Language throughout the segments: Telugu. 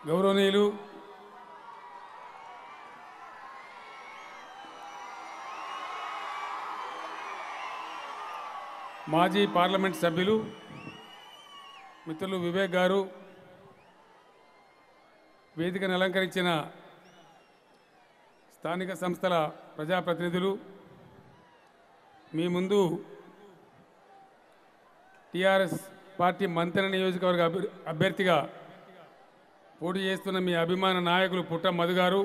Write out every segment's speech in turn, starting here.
గౌరవనీయులు మాజీ పార్లమెంట్ సభ్యులు మిత్రులు వివేక్ గారు వేదికను అలంకరించిన స్థానిక సంస్థల ప్రజాప్రతినిధులు మీ ముందు టీఆర్ఎస్ పార్టీ మంత్రి నియోజకవర్గ అభ్య- అభ్యర్థిగా పోటీ చేస్తున్న మీ అభిమాన నాయకులు పుట్ట మధు గారు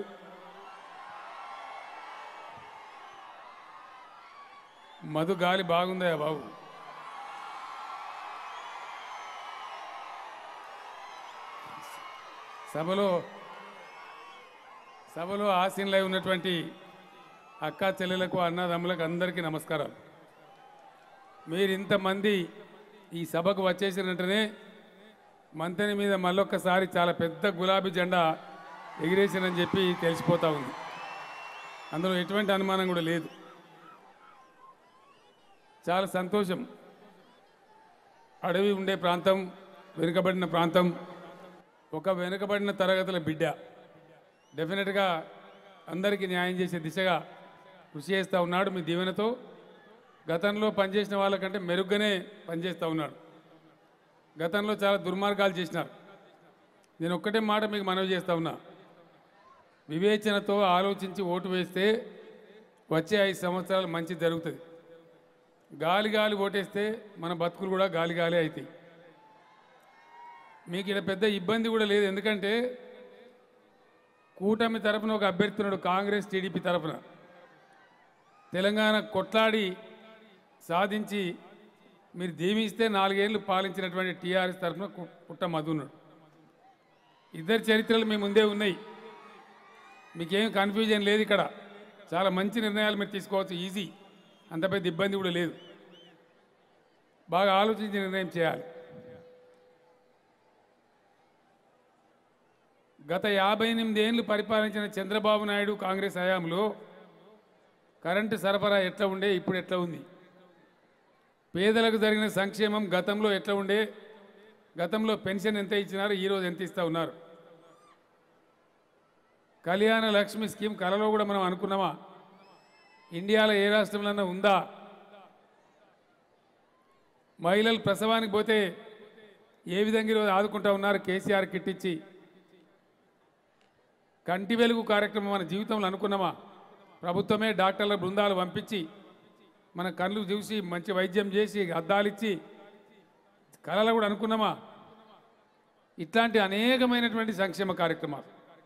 మధు గాలి బాగుందా బాబు సభలో సభలో ఆసీనులై ఉన్నటువంటి అక్క చెల్లెలకు అన్నదమ్ములకు అందరికీ నమస్కారాలు మీరు ఇంతమంది ఈ సభకు వచ్చేసిన వెంటనే మంత్రి మీద మళ్ళొక్కసారి చాలా పెద్ద గులాబీ జెండా ఎగిరేసినని చెప్పి తెలిసిపోతా ఉంది అందులో ఎటువంటి అనుమానం కూడా లేదు చాలా సంతోషం అడవి ఉండే ప్రాంతం వెనుకబడిన ప్రాంతం ఒక వెనుకబడిన తరగతుల బిడ్డ డెఫినెట్గా అందరికీ న్యాయం చేసే దిశగా కృషి చేస్తూ ఉన్నాడు మీ దీవెనతో గతంలో పనిచేసిన వాళ్ళకంటే మెరుగ్గానే పనిచేస్తూ ఉన్నాడు గతంలో చాలా దుర్మార్గాలు చేసినారు నేను ఒక్కటే మాట మీకు మనవి చేస్తా ఉన్నా వివేచనతో ఆలోచించి ఓటు వేస్తే వచ్చే ఐదు సంవత్సరాలు మంచి జరుగుతుంది గాలి గాలి ఓటేస్తే మన బతుకులు కూడా గాలి గాలి అవుతాయి మీకు ఇక్కడ పెద్ద ఇబ్బంది కూడా లేదు ఎందుకంటే కూటమి తరపున ఒక అభ్యర్థి ఉన్నాడు కాంగ్రెస్ టీడీపీ తరపున తెలంగాణ కొట్లాడి సాధించి మీరు దీవిస్తే నాలుగేళ్లు పాలించినటువంటి టీఆర్ఎస్ తరఫున కు- పుట్ట మధు ఉన్నాడు ఇద్దరి చరిత్రలు మీ ముందే ఉన్నాయి మీకేం కన్ఫ్యూజన్ లేదు ఇక్కడ చాలా మంచి నిర్ణయాలు మీరు తీసుకోవచ్చు ఈజీ అంత పెద్ద ఇబ్బంది కూడా లేదు బాగా ఆలోచించి నిర్ణయం చేయాలి గత యాభై ఎనిమిది ఏళ్ళు పరిపాలించిన చంద్రబాబు నాయుడు కాంగ్రెస్ హయాంలో కరెంటు సరఫరా ఎట్లా ఉండే ఇప్పుడు ఎట్లా ఉంది పేదలకు జరిగిన సంక్షేమం గతంలో ఎట్లా ఉండే గతంలో పెన్షన్ ఎంత ఇచ్చినారు ఈరోజు ఎంత ఇస్తా ఉన్నారు కళ్యాణ లక్ష్మి స్కీమ్ కలలో కూడా మనం అనుకున్నామా ఇండియాలో ఏ రాష్ట్రంలోనే ఉందా మహిళలు ప్రసవానికి పోతే ఏ విధంగా ఈరోజు ఆదుకుంటా ఉన్నారు కేసీఆర్ కిట్ ఇచ్చి కంటి వెలుగు కార్యక్రమం మన జీవితంలో అనుకున్నామా ప్రభుత్వమే డాక్టర్ల బృందాలు పంపించి మన కళ్ళు చూసి మంచి వైద్యం చేసి అద్దాలిచ్చి కళలు కూడా అనుకున్నామా ఇట్లాంటి అనేకమైనటువంటి సంక్షేమ కార్యక్రమాలు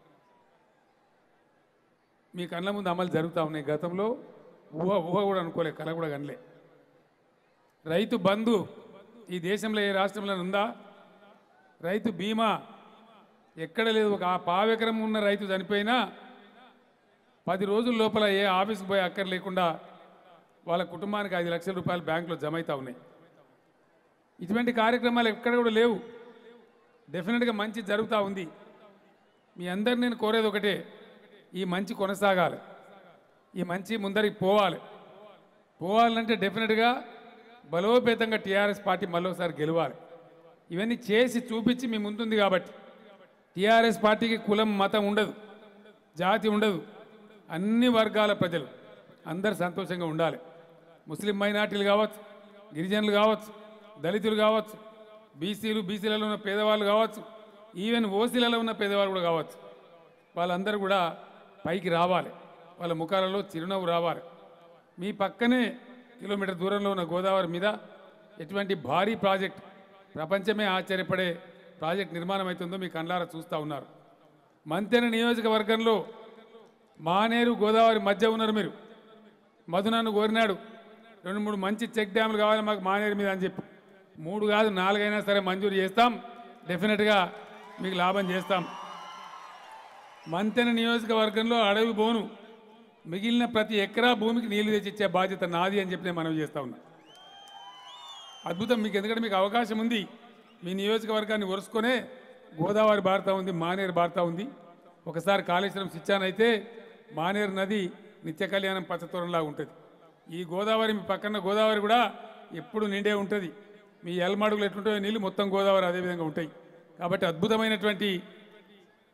మీ కళ్ళ ముందు అమలు జరుగుతూ ఉన్నాయి గతంలో ఊహ ఊహ కూడా అనుకోలే కళ కూడా కనలే రైతు బంధు ఈ దేశంలో ఏ రాష్ట్రంలో ఉందా రైతు బీమా ఎక్కడ లేదు ఒక ఆ పావెకరం ఉన్న రైతు చనిపోయినా పది రోజుల లోపల ఏ ఆఫీస్కి పోయి అక్కర్ లేకుండా వాళ్ళ కుటుంబానికి ఐదు లక్షల రూపాయలు బ్యాంకులో జమ అవుతా ఉన్నాయి ఇటువంటి కార్యక్రమాలు ఎక్కడ కూడా లేవు డెఫినెట్గా మంచి జరుగుతూ ఉంది మీ అందరు నేను కోరేది ఒకటే ఈ మంచి కొనసాగాలి ఈ మంచి ముందరికి పోవాలి పోవాలంటే డెఫినెట్గా బలోపేతంగా టీఆర్ఎస్ పార్టీ మళ్ళీసారి గెలవాలి ఇవన్నీ చేసి చూపించి మీ ముందుంది కాబట్టి టీఆర్ఎస్ పార్టీకి కులం మతం ఉండదు జాతి ఉండదు అన్ని వర్గాల ప్రజలు అందరు సంతోషంగా ఉండాలి ముస్లిం మైనార్టీలు కావచ్చు గిరిజనులు కావచ్చు దళితులు కావచ్చు బీసీలు బీసీలలో ఉన్న పేదవాళ్ళు కావచ్చు ఈవెన్ ఓసీలలో ఉన్న పేదవాళ్ళు కూడా కావచ్చు వాళ్ళందరూ కూడా పైకి రావాలి వాళ్ళ ముఖాలలో చిరునవ్వు రావాలి మీ పక్కనే కిలోమీటర్ దూరంలో ఉన్న గోదావరి మీద ఎటువంటి భారీ ప్రాజెక్ట్ ప్రపంచమే ఆశ్చర్యపడే ప్రాజెక్ట్ నిర్మాణం అవుతుందో మీ కళ్ళారా చూస్తూ ఉన్నారు మంతెన నియోజకవర్గంలో మానేరు గోదావరి మధ్య ఉన్నారు మీరు మధు నన్ను కోరినాడు రెండు మూడు మంచి చెక్ డ్యాములు కావాలి మాకు మానేరు మీద అని చెప్పి మూడు కాదు నాలుగైనా సరే మంజూరు చేస్తాం డెఫినెట్గా మీకు లాభం చేస్తాం మంతెన నియోజకవర్గంలో అడవి బోను మిగిలిన ప్రతి ఎకరా భూమికి నీళ్లు తెచ్చిచ్చే బాధ్యత నాది అని చెప్పి నేను మనవి చేస్తా ఉన్నా అద్భుతం మీకు ఎందుకంటే మీకు అవకాశం ఉంది మీ నియోజకవర్గాన్ని ఒరుసుకొనే గోదావరి బారుతా ఉంది మానేరు బారుతా ఉంది ఒకసారి కాళేశ్వరం సిచ్చానైతే మానేరు నది నిత్య కళ్యాణం పచ్చతోరంలా ఉంటుంది ఈ గోదావరి మీ పక్కన గోదావరి కూడా ఎప్పుడు నిండే ఉంటుంది మీ ఎల్మడుగులు ఎట్లుంటాయో నీళ్ళు మొత్తం గోదావరి అదే విధంగా ఉంటాయి కాబట్టి అద్భుతమైనటువంటి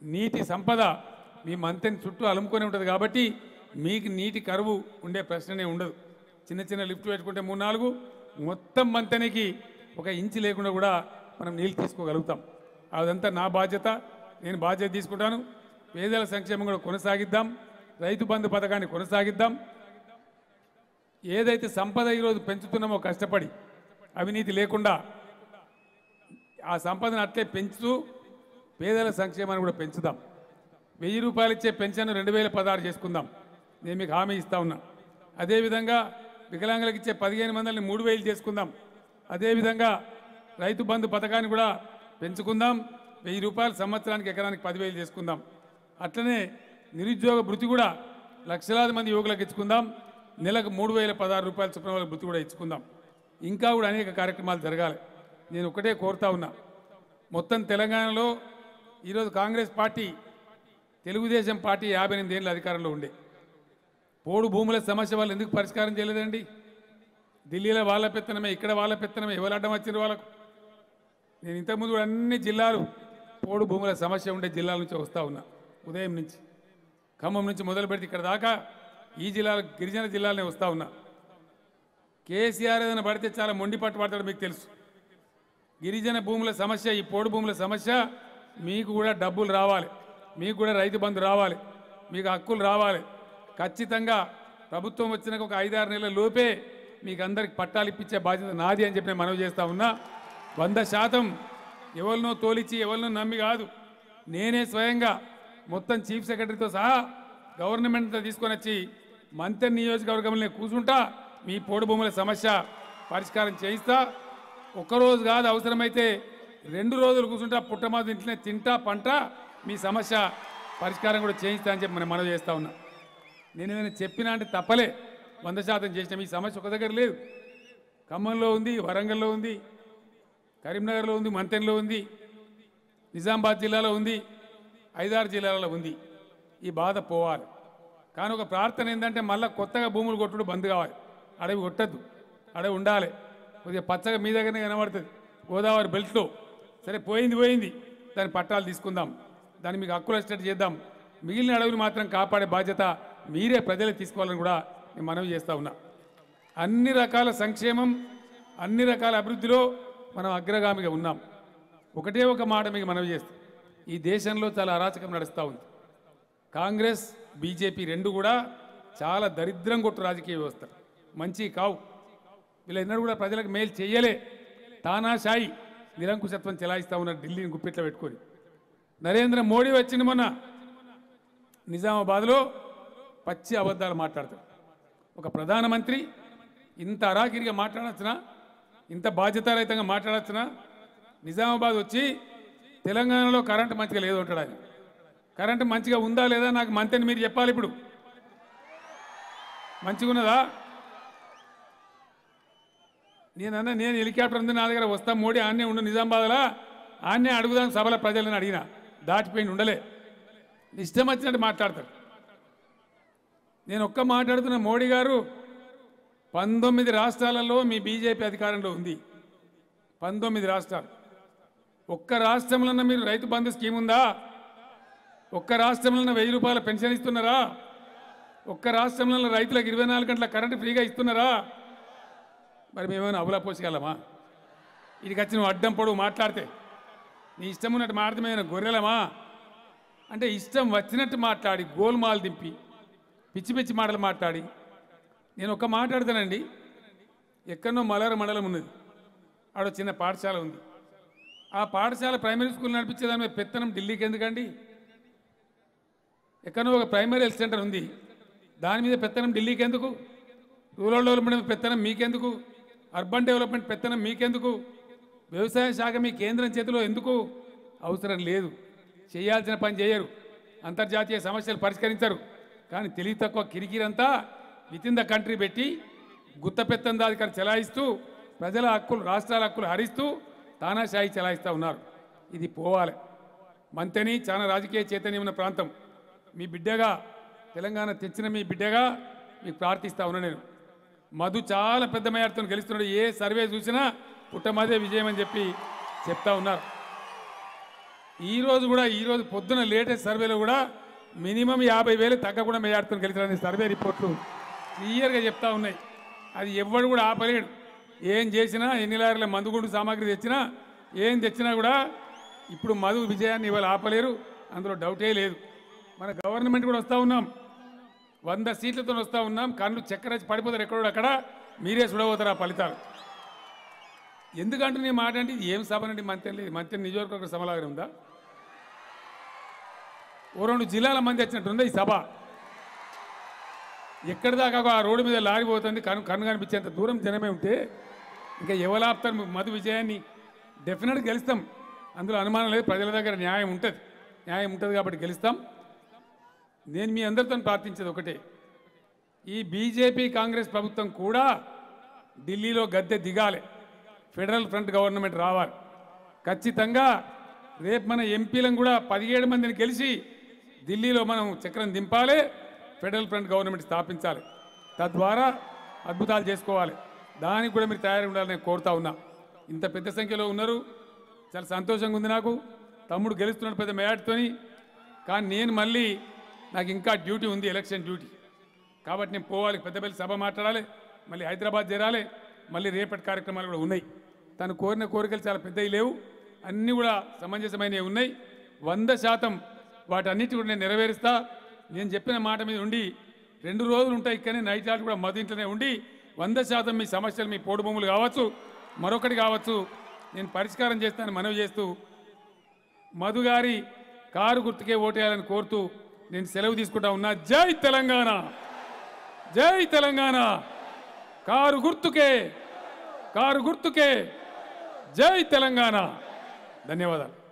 నీటి సంపద మీ మంతెని చుట్టూ అలుముకొని ఉంటుంది కాబట్టి మీకు నీటి కరువు ఉండే ప్రశ్ననే ఉండదు చిన్న చిన్న లిఫ్ట్ పెట్టుకుంటే మూడు నాలుగు మొత్తం మంతెనికి ఒక ఇంచి లేకుండా కూడా మనం నీళ్ళు తీసుకోగలుగుతాం అదంతా నా బాధ్యత నేను బాధ్యత తీసుకుంటాను పేదల సంక్షేమం కూడా కొనసాగిద్దాం రైతు బంధు పథకాన్ని కొనసాగిద్దాం ఏదైతే సంపద ఈరోజు పెంచుతున్నామో కష్టపడి అవినీతి లేకుండా ఆ సంపదను అట్లే పెంచుతూ పేదల సంక్షేమాన్ని కూడా పెంచుదాం వెయ్యి రూపాయలు ఇచ్చే పెన్షన్ రెండు వేల పదహారు చేసుకుందాం నేను మీకు హామీ ఇస్తా ఉన్నా అదేవిధంగా వికలాంగులకు ఇచ్చే పదిహేను మందిని మూడు వేలు చేసుకుందాం అదేవిధంగా రైతు బంధు పథకాన్ని కూడా పెంచుకుందాం వెయ్యి రూపాయలు సంవత్సరానికి ఎకరానికి పదివేలు చేసుకుందాం అట్లనే నిరుద్యోగ భృతి కూడా లక్షలాది మంది యువకులకు ఇచ్చుకుందాం నెలకు మూడు వేల పదహారు రూపాయల చొప్పున వాళ్ళకి భృతి కూడా ఇచ్చుకుందాం ఇంకా కూడా అనేక కార్యక్రమాలు జరగాలి నేను ఒకటే కోరుతా ఉన్నా మొత్తం తెలంగాణలో ఈరోజు కాంగ్రెస్ పార్టీ తెలుగుదేశం పార్టీ యాభై ఎనిమిది ఏళ్ళ అధికారంలో ఉండే పోడు భూముల సమస్య వాళ్ళు ఎందుకు పరిష్కారం చేయలేదండి ఢిల్లీలో వాళ్ళ పెత్తనమే ఇక్కడ వాళ్ళ పెత్తనమే ఎవరు అడ్డం వచ్చిన వాళ్ళకు నేను ఇంతకుముందు కూడా అన్ని జిల్లాలు పోడు భూముల సమస్య ఉండే జిల్లాల నుంచి వస్తూ ఉన్నా ఉదయం నుంచి ఖమ్మం నుంచి మొదలు పెడితే ఇక్కడ దాకా ఈ జిల్లాల గిరిజన జిల్లాలనే వస్తూ ఉన్నా కేసీఆర్ ఏదైనా పడితే చాలా మొండి పట్టు పడతాడు మీకు తెలుసు గిరిజన భూముల సమస్య ఈ పోడు భూముల సమస్య మీకు కూడా డబ్బులు రావాలి మీకు కూడా రైతు బంధు రావాలి మీకు హక్కులు రావాలి ఖచ్చితంగా ప్రభుత్వం వచ్చినాక ఒక ఐదారు నెలల లోపే మీకు అందరికి పట్టాలు ఇప్పించే బాధ్యత నాది అని చెప్పి నేను మనవి చేస్తా ఉన్నా వంద శాతం ఎవరినో తోలిచి ఎవరినో నమ్మి కాదు నేనే స్వయంగా మొత్తం చీఫ్ సెక్రటరీతో సహా గవర్నమెంట్తో తీసుకొని వచ్చి మంత్రి నియోజకవర్గంలో కూర్చుంటా మీ పోడు భూముల సమస్య పరిష్కారం చేయిస్తా ఒక్కరోజు కాదు అవసరమైతే రెండు రోజులు కూర్చుంటా పుట్టమాదు ఇంట్లోనే తింటా పంట మీ సమస్య పరిష్కారం కూడా చేయిస్తా అని చెప్పి మనం మనవి చేస్తా ఉన్నా నేను ఏదైనా చెప్పినా అంటే తప్పలే వంద శాతం చేసిన మీ సమస్య ఒక దగ్గర లేదు ఖమ్మంలో ఉంది వరంగల్లో ఉంది కరీంనగర్లో ఉంది మంతెన్లో ఉంది నిజామాబాద్ జిల్లాలో ఉంది ఐదారు జిల్లాలలో ఉంది ఈ బాధ పోవాలి కానీ ఒక ప్రార్థన ఏంటంటే మళ్ళీ కొత్తగా భూములు కొట్టుడు బంద్ కావాలి అడవి కొట్టద్దు అడవి ఉండాలి కొద్దిగా పచ్చగా మీ దగ్గరనే కనబడుతుంది గోదావరి బెల్ట్లో సరే పోయింది పోయింది దాని పట్టాలు తీసుకుందాం దాన్ని మీకు హక్కులు వచ్చేటట్టు చేద్దాం మిగిలిన అడవులు మాత్రం కాపాడే బాధ్యత మీరే ప్రజలే తీసుకోవాలని కూడా నేను మనవి చేస్తా ఉన్నా అన్ని రకాల సంక్షేమం అన్ని రకాల అభివృద్ధిలో మనం అగ్రగామిగా ఉన్నాం ఒకటే ఒక మాట మీకు మనవి చేస్తాం ఈ దేశంలో చాలా అరాచకం నడుస్తూ ఉంది కాంగ్రెస్ బీజేపీ రెండు కూడా చాలా దరిద్రం కొట్టు రాజకీయ వ్యవస్థ మంచి కావు వీళ్ళందరూ కూడా ప్రజలకు మేలు చేయలే తానాషాయి నిరంకుశత్వం చెలాయిస్తా ఉన్నారు ఢిల్లీని గుప్పిట్లో పెట్టుకొని నరేంద్ర మోడీ వచ్చింది మొన్న నిజామాబాద్లో పచ్చి అబద్ధాలు మాట్లాడతాడు ఒక ప్రధానమంత్రి ఇంత అరాకిరిగా మాట్లాడచ్చునా ఇంత బాధ్యతారహితంగా మాట్లాడచ్చునా నిజామాబాద్ వచ్చి తెలంగాణలో కరెంటు మంచిగా లేదు అంటాడు ఆయన కరెంటు మంచిగా ఉందా లేదా నాకు మంత్రిని మీరు చెప్పాలి ఇప్పుడు మంచిగా ఉన్నదా నేనన్నా నేను హెలికాప్టర్ ఉంది నా దగ్గర వస్తా మోడీ ఆన్నే ఉండు నిజామాబాద్లా ఆన్నే అడుగుదాం సభల ప్రజలను అడిగిన దాటిపోయి ఉండలే ఇష్టం వచ్చినట్టు మాట్లాడతారు నేను ఒక్క మాట్లాడుతున్న మోడీ గారు పంతొమ్మిది రాష్ట్రాలలో మీ బీజేపీ అధికారంలో ఉంది పంతొమ్మిది రాష్ట్రాలు ఒక్క రాష్ట్రంలో మీరు రైతు బంధు స్కీమ్ ఉందా ఒక్క రాష్ట్రంలో వెయ్యి రూపాయల పెన్షన్ ఇస్తున్నారా ఒక్క రాష్ట్రంలో రైతులకు ఇరవై నాలుగు గంటల కరెంటు ఫ్రీగా ఇస్తున్నారా మరి మేమేమైనా అబులా పోసగలమా ఇదికి వచ్చి నువ్వు అడ్డం పొడవు మాట్లాడితే నీ ఇష్టం ఉన్నట్టు మాట్లాడితే మేము గొర్రెలమా అంటే ఇష్టం వచ్చినట్టు మాట్లాడి గోల్మాల్ దింపి పిచ్చి పిచ్చి మాటలు మాట్లాడి నేను ఒక్క మాట్లాడతానండి ఎక్కడనో మలర మండలం ఉన్నది ఆడ చిన్న పాఠశాల ఉంది ఆ పాఠశాల ప్రైమరీ స్కూల్ నడిపించేదాని మీద పెత్తనం ఢిల్లీకి ఎందుకండి ఎక్కడో ఒక ప్రైమరీ హెల్త్ సెంటర్ ఉంది దాని మీద పెత్తనం ఢిల్లీకి ఎందుకు రూరల్ డెవలప్మెంట్ పెత్తనం మీకెందుకు అర్బన్ డెవలప్మెంట్ పెత్తనం మీకెందుకు వ్యవసాయ శాఖ మీ కేంద్రం చేతిలో ఎందుకు అవసరం లేదు చేయాల్సిన పని చేయరు అంతర్జాతీయ సమస్యలు పరిష్కరించరు కానీ తెలివి తక్కువ కిరికిరంతా విత్ ఇన్ ద కంట్రీ పెట్టి గుత్త పెత్తందాధికారి చెలాయిస్తూ ప్రజల హక్కులు రాష్ట్రాల హక్కులు హరిస్తూ తానాషాయి చెలాయిస్తూ ఉన్నారు ఇది పోవాలి మంతని చాలా రాజకీయ చైతన్యం ఉన్న ప్రాంతం మీ బిడ్డగా తెలంగాణ తెచ్చిన మీ బిడ్డగా మీకు ప్రార్థిస్తా ఉన్నా నేను మధు చాలా పెద్ద మేరతో గెలుస్తున్నాడు ఏ సర్వే చూసినా పుట్టమదే విజయం అని చెప్పి చెప్తా ఉన్నారు ఈ రోజు కూడా ఈ రోజు పొద్దున లేటెస్ట్ సర్వేలో కూడా మినిమం యాభై వేలు తగ్గకుండా మెజార్టీతో గెలిచారని సర్వే రిపోర్ట్లు క్లియర్గా చెప్తా ఉన్నాయి అది ఎవ్వడు కూడా ఆపలేడు ఏం చేసినా ఎన్ని లారీల మందుగుండు సామాగ్రి తెచ్చినా ఏం తెచ్చినా కూడా ఇప్పుడు మధు విజయాన్ని ఇవాళ ఆపలేరు అందులో డౌటే లేదు మన గవర్నమెంట్ కూడా వస్తూ ఉన్నాం వంద సీట్లతో వస్తూ ఉన్నాం కళ్ళు చక్కెర పడిపోతారు ఎక్కడో అక్కడ మీరే చూడబోతారు ఆ ఫలితాలు ఎందుకంటే నేను మాట అంటే ఇది ఏం సభ అండి మంత్రి లేదు మంత్రి నియోజకవర్గ సభలాగా ఉందా ఓ రెండు జిల్లాల మంది వచ్చినట్టుందా ఈ సభ ఎక్కడి దాకా ఆ రోడ్డు మీద లారీ పోతుంది కను కన్ను కనిపించేంత దూరం జనమే ఉంటే ఇంకా ఎవరు ఆపుతారు మధు విజయాన్ని డెఫినెట్గా గెలుస్తాం అందులో అనుమానం లేదు ప్రజల దగ్గర న్యాయం ఉంటుంది న్యాయం ఉంటుంది కాబట్టి గెలుస్తాం నేను మీ అందరితో ప్రార్థించేది ఒకటే ఈ బీజేపీ కాంగ్రెస్ ప్రభుత్వం కూడా ఢిల్లీలో గద్దె దిగాలి ఫెడరల్ ఫ్రంట్ గవర్నమెంట్ రావాలి ఖచ్చితంగా రేపు మన ఎంపీలను కూడా పదిహేడు మందిని గెలిచి ఢిల్లీలో మనం చక్రం దింపాలి ఫెడరల్ ఫ్రంట్ గవర్నమెంట్ స్థాపించాలి తద్వారా అద్భుతాలు చేసుకోవాలి దానికి కూడా మీరు తయారు ఉండాలని నేను కోరుతా ఉన్నా ఇంత పెద్ద సంఖ్యలో ఉన్నారు చాలా సంతోషంగా ఉంది నాకు తమ్ముడు గెలుస్తున్నాడు పెద్ద మేడతోని కానీ నేను మళ్ళీ నాకు ఇంకా డ్యూటీ ఉంది ఎలక్షన్ డ్యూటీ కాబట్టి నేను పోవాలి పెద్దపల్లి సభ మాట్లాడాలి మళ్ళీ హైదరాబాద్ చేరాలి మళ్ళీ రేపటి కార్యక్రమాలు కూడా ఉన్నాయి తను కోరిన కోరికలు చాలా పెద్దవి లేవు అన్నీ కూడా సమంజసమైనవి ఉన్నాయి వంద శాతం వాటన్నిటి కూడా నేను నెరవేరుస్తా నేను చెప్పిన మాట మీద ఉండి రెండు రోజులు ఉంటాయి ఇక్కడనే నైట్ ఆట కూడా మధు ఇంట్లోనే ఉండి వంద శాతం మీ సమస్యలు మీ పోడు భూములు కావచ్చు మరొకటి కావచ్చు నేను పరిష్కారం చేస్తానని మనవి చేస్తూ మధు గారి కారు గుర్తుకే ఓటేయాలని కోరుతూ నేను సెలవు తీసుకుంటా ఉన్నా జై తెలంగాణ జై తెలంగాణ కారు గుర్తుకే కారు గుర్తుకే జై తెలంగాణ ధన్యవాదాలు